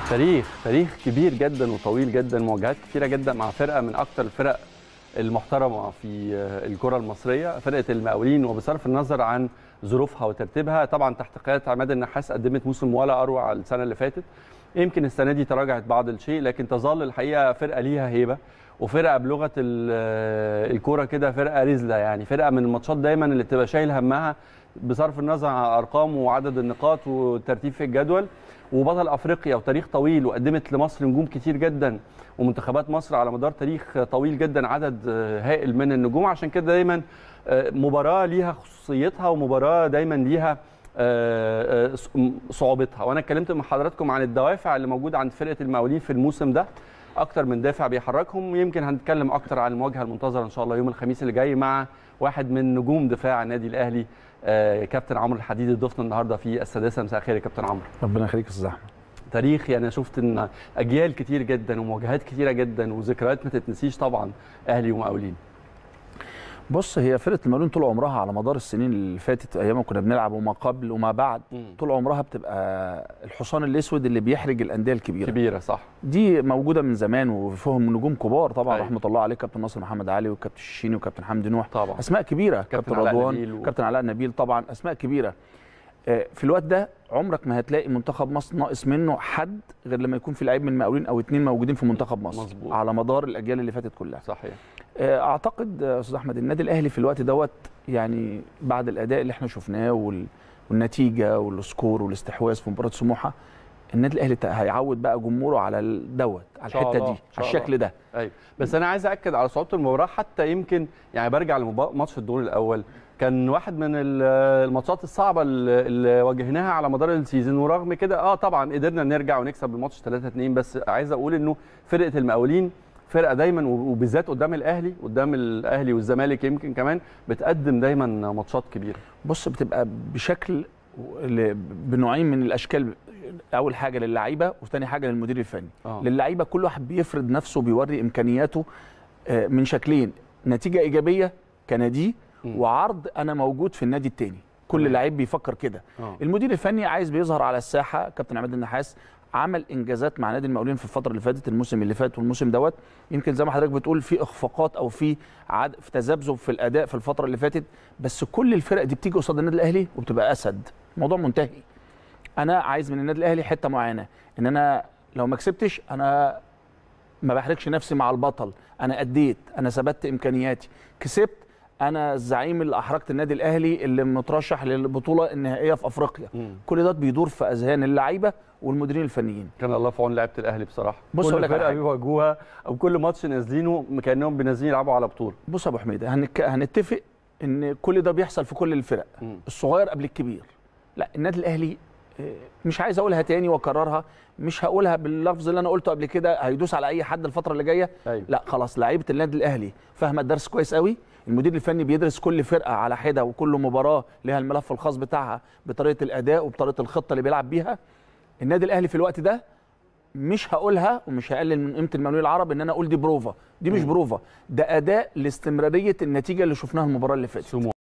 تاريخ تاريخ كبير جدا وطويل جدا مواجهات كتيره جدا مع فرقه من اكتر الفرق المحترمه في الكره المصريه فرقه المقاولين وبصرف النظر عن ظروفها وترتيبها طبعا تحت قياده عماد النحاس قدمت موسم ولا اروع السنه اللي فاتت يمكن السنه دي تراجعت بعض الشيء لكن تظل الحقيقه فرقه ليها هيبه وفرقه بلغه الكوره كده فرقه رزله يعني فرقه من الماتشات دايما اللي بتبقى شايل همها بصرف النظر عن الارقام وعدد النقاط والترتيب في الجدول وبطل افريقيا وتاريخ طويل وقدمت لمصر نجوم كتير جدا ومنتخبات مصر على مدار تاريخ طويل جدا عدد هائل من النجوم عشان كده دايما مباراه ليها خصوصيتها ومباراه دايما ليها صعوبتها وانا اتكلمت مع حضراتكم عن الدوافع اللي موجوده عند فرقه المقاولين في الموسم ده اكتر من دافع بيحركهم ويمكن هنتكلم اكتر عن المواجهه المنتظره ان شاء الله يوم الخميس اللي جاي مع واحد من نجوم دفاع النادي الاهلي آه كابتن عمرو الحديدي ضيفنا النهارده في السادسه مساء الخير يا كابتن عمرو ربنا يخليك يا استاذ احمد تاريخ يعني شفت ان اجيال كتير جدا ومواجهات كتيره جدا وذكريات ما تتنسيش طبعا اهلي ومقاولين بص هي فرقه المقاولين طول عمرها على مدار السنين اللي فاتت ايام ما كنا بنلعب وما قبل وما بعد م. طول عمرها بتبقى الحصان الاسود اللي بيحرج الانديه الكبيره كبيره صح دي موجوده من زمان وفيهم نجوم كبار طبعا أي. رحمه الله عليه كابتن ناصر محمد علي وكابتن الشيني وكابتن حمدي نوح طبعا اسماء كبيره كابتن رضوان و... كابتن علاء نبيل طبعا اسماء كبيره في الوقت ده عمرك ما هتلاقي منتخب مصر ناقص منه حد غير لما يكون في لعيب من المقاولين او اثنين موجودين في منتخب مصر مزبوط. على مدار الاجيال اللي فاتت كلها صحيح اعتقد استاذ احمد النادي الاهلي في الوقت دوت يعني بعد الاداء اللي احنا شفناه وال... والنتيجه والسكور والاستحواذ في مباراه سموحه النادي الاهلي هيعود بقى جمهوره على دوت على الحته دي على الشكل ده ايوه بس انا عايز اكد على صعوبه المباراه حتى يمكن يعني برجع لماتش الدور الاول كان واحد من الماتشات الصعبه اللي واجهناها على مدار السيزون ورغم كده اه طبعا قدرنا نرجع ونكسب الماتش 3 2 بس عايز اقول انه فرقه المقاولين فرقه دايما وبالذات قدام الاهلي قدام الاهلي والزمالك يمكن كمان بتقدم دايما ماتشات كبيره بص بتبقى بشكل بنوعين من الاشكال اول حاجه للعيبه وثاني حاجه للمدير الفني آه. للعيبه كل واحد بيفرض نفسه بيوري امكانياته من شكلين نتيجه ايجابيه كنادي وعرض انا موجود في النادي الثاني كل لعيب بيفكر كده آه. المدير الفني عايز بيظهر على الساحه كابتن عماد النحاس عمل انجازات مع نادي المقاولين في الفتره اللي فاتت الموسم اللي فات والموسم دوت يمكن زي ما حضرتك بتقول في اخفاقات او في عد في تذبذب في الاداء في الفتره اللي فاتت بس كل الفرق دي بتيجي قصاد النادي الاهلي وبتبقى اسد الموضوع منتهي انا عايز من النادي الاهلي حته معينه ان انا لو ما كسبتش انا ما بحرجش نفسي مع البطل انا اديت انا ثبت امكانياتي كسبت انا الزعيم اللي احرجت النادي الاهلي اللي مترشح للبطوله النهائيه في افريقيا مم. كل ده بيدور في اذهان اللعيبه والمديرين الفنيين كان الله في عون لعيبه الاهلي بصراحه بص كل أقول لك على فرقه حاجة. بيواجهوها او كل ماتش نازلينه كانهم بنازلين يلعبوا على بطوله بص يا ابو حميد هنك... هنتفق ان كل ده بيحصل في كل الفرق مم. الصغير قبل الكبير لا النادي الاهلي آه، مش عايز اقولها تاني واكررها مش هقولها باللفظ اللي انا قلته قبل كده هيدوس على اي حد الفتره اللي جايه أيوة. لا خلاص لعيبه النادي الاهلي فاهمه الدرس كويس قوي المدير الفني بيدرس كل فرقه على حده وكل مباراه لها الملف الخاص بتاعها بطريقه الاداء وبطريقه الخطه اللي بيلعب بيها النادي الاهلي في الوقت ده مش هقولها ومش هقلل من قيمه المقاولين العرب ان انا اقول دي بروفا دي مش مم. بروفا ده اداء لاستمراريه النتيجه اللي شفناها المباراه اللي فاتت سمو